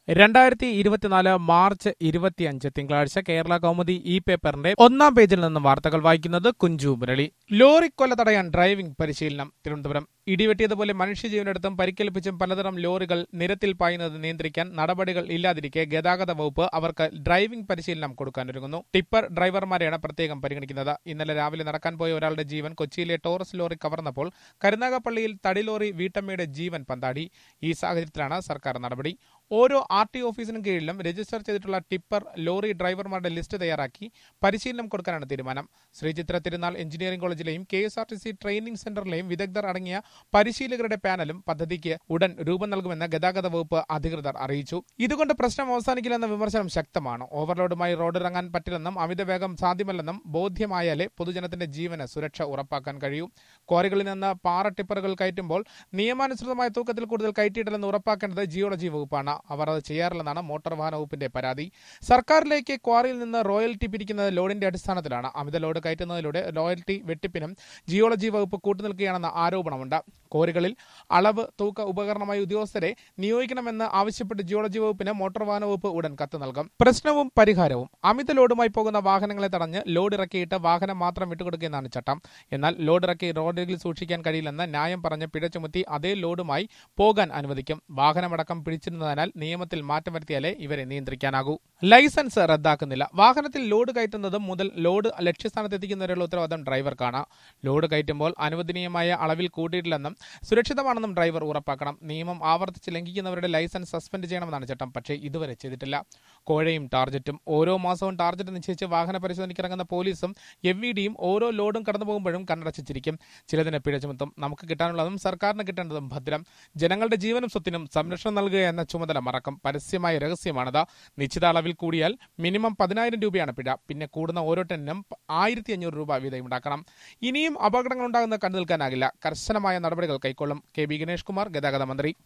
രണ്ടായിരത്തി ഇരുപത്തിനാല് മാർച്ച് ഇരുപത്തിയഞ്ച് തിങ്കളാഴ്ച കേരള കൗമുദി ഇ പേപ്പറിന്റെ ഒന്നാം പേജിൽ നിന്ന് വാർത്തകൾ വായിക്കുന്നത് കുഞ്ചു മുരളി ലോറി കൊല തടയാൻ ഡ്രൈവിംഗ് പരിശീലനം തിരുവനന്തപുരം ഇടിവെട്ടിയതുപോലെ മനുഷ്യജീവനെടുത്തും പരിക്കേൽപ്പിച്ചും പലതരം ലോറികൾ നിരത്തിൽ പായുന്നത് നിയന്ത്രിക്കാൻ നടപടികൾ ഇല്ലാതിരിക്കെ ഗതാഗത വകുപ്പ് അവർക്ക് ഡ്രൈവിംഗ് പരിശീലനം കൊടുക്കാനൊരുങ്ങുന്നു ടിപ്പർ ഡ്രൈവർമാരെയാണ് പ്രത്യേകം പരിഗണിക്കുന്നത് ഇന്നലെ രാവിലെ നടക്കാൻ പോയ ഒരാളുടെ ജീവൻ കൊച്ചിയിലെ ടോറസ് ലോറി കവർന്നപ്പോൾ കരുനാഗപ്പള്ളിയിൽ തടി ലോറി വീട്ടമ്മയുടെ ജീവൻ പന്താടി ഈ സാഹചര്യത്തിലാണ് സർക്കാർ നടപടി ഓരോ ആർ ടി ഓഫീസിനും കീഴിലും രജിസ്റ്റർ ചെയ്തിട്ടുള്ള ടിപ്പർ ലോറി ഡ്രൈവർമാരുടെ ലിസ്റ്റ് തയ്യാറാക്കി പരിശീലനം കൊടുക്കാനാണ് തീരുമാനം ശ്രീചിത്ര തിരുനാൾ എഞ്ചിനീയറിംഗ് കോളേജിലെയും K S R T C training സെന്ററിലെയും വിദഗ്ധർ അടങ്ങിയ പരിശീലകരുടെ പാനലും പദ്ധതിക്ക് ഉടൻ രൂപം നൽകുമെന്ന് ഗതാഗത വകുപ്പ് അധികൃതർ അറിയിച്ചു ഇതുകൊണ്ട് പ്രശ്നം അവസാനിക്കില്ലെന്ന വിമർശനം ശക്തമാണ് ഓവർലോഡുമായി റോഡിറങ്ങാൻ പറ്റില്ലെന്നും അമിത വേഗം സാധ്യമല്ലെന്നും ബോധ്യമായാലേ പൊതുജനത്തിന്റെ ജീവന് സുരക്ഷ ഉറപ്പാക്കാൻ കഴിയൂ ക്വാറികളിൽ നിന്ന് പാറ ടിപ്പറുകൾ കയറ്റുമ്പോൾ നിയമാനുസൃതമായ തൂക്കത്തിൽ കൂടുതൽ കയറ്റിയിട്ടില്ലെന്ന് ഉറപ്പാക്കേണ്ടത് ജിയോളജി വകുപ്പാണ് അവർ അത് ചെയ്യാറില്ലെന്നാണ് മോട്ടോർ വാഹന വകുപ്പിന്റെ പരാതി സർക്കാരിലേക്ക് ക്വാറിയിൽ നിന്ന് റോയൽറ്റി പിരിക്കുന്നത് ലോഡിന്റെ അടിസ്ഥാനത്തിലാണ് അമിത ലോഡ് കയറ്റുന്നതിലൂടെ റോയൽറ്റി വെട്ടിപ്പിനും ജിയോളജി വകുപ്പ് കൂട്ടുനിൽക്കുകയാണെന്ന ആരോപണമുണ്ട് കോറികളിൽ അളവ് തൂക്ക ഉപകരണമായ ഉദ്യോഗസ്ഥരെ നിയോഗിക്കണമെന്ന് ആവശ്യപ്പെട്ട് ജിയോളജി വകുപ്പിന് മോട്ടോർ വാഹന വകുപ്പ് ഉടൻ കത്ത് നൽകും പ്രശ്നവും പരിഹാരവും അമിത ലോഡുമായി പോകുന്ന വാഹനങ്ങളെ തടഞ്ഞ് ലോഡ് ഇറക്കിയിട്ട് വാഹനം മാത്രം വിട്ടുകൊടുക്കുകയെന്നാണ് ചട്ടം എന്നാൽ ലോഡ് ഇറക്കി റോഡിൽ സൂക്ഷിക്കാൻ കഴിയില്ലെന്ന് ന്യായം പറഞ്ഞ് പിഴ ചുമത്തി അതേ ലോഡുമായി പോകാൻ അനുവദിക്കും വാഹനമടക്കം പിടിച്ചിരുന്നതിനാൽ നിയമത്തിൽ മാറ്റം വരുത്തിയാലേ ഇവരെ നിയന്ത്രിക്കാനാകൂ ലൈസൻസ് റദ്ദാക്കുന്നില്ല വാഹനത്തിൽ ലോഡ് കയറ്റുന്നത് മുതൽ ലോഡ് ലക്ഷ്യസ്ഥാനത്ത് എത്തിക്കുന്നവരെയുള്ള ഉത്തരവാദിത്തം ഡ്രൈവർക്കാണ് ലോഡ് കയറ്റുമ്പോൾ അനുവദനീയമായ അളവിൽ കൂട്ടിയിട്ടില്ലെന്നും സുരക്ഷിതമാണെന്നും ഡ്രൈവർ ഉറപ്പാക്കണം നിയമം ആവർത്തിച്ച് ലംഘിക്കുന്നവരുടെ ലൈസൻസ് സസ്പെൻഡ് ചെയ്യണമെന്നാണ് ചട്ടം പക്ഷേ ഇതുവരെ ചെയ്തിട്ടില്ല കോഴയും ടാർജറ്റും ഓരോ മാസവും ടാർജറ്റ് നിശ്ചയിച്ച് വാഹന പരിശോധനയ്ക്കിറങ്ങുന്ന പോലീസും എഫ് വി ഡിയും ഓരോ ലോഡും കടന്നു പോകുമ്പോഴും കണ്ണടച്ചിരിക്കും ചിലതിന് പിഴ ചുമത്തും നമുക്ക് കിട്ടാനുള്ളതും സർക്കാരിന് കിട്ടേണ്ടതും ഭദ്രം ജനങ്ങളുടെ ജീവനും സ്വത്തിനും സംരക്ഷണം നൽകുക എന്ന ചുമതല മറക്കും പരസ്യമായ രഹസ്യമാണത് നിശ്ചിത അളവിൽ കൂടിയാൽ മിനിമം പതിനായിരം രൂപയാണ് പിഴ പിന്നെ കൂടുന്ന ഓരോ ടണ്ണിനും ആയിരത്തി അഞ്ഞൂറ് രൂപ വീതം ഉണ്ടാക്കണം ഇനിയും അപകടങ്ങൾ ഉണ്ടാകുന്നത് കണ്ടു നിൽക്കാനാകില്ല കർശനമായ നടപടികൾ കൈക്കൊള്ളും കെ ബി ഗണേഷ് കുമാർ ഗതാഗത മന്ത്രി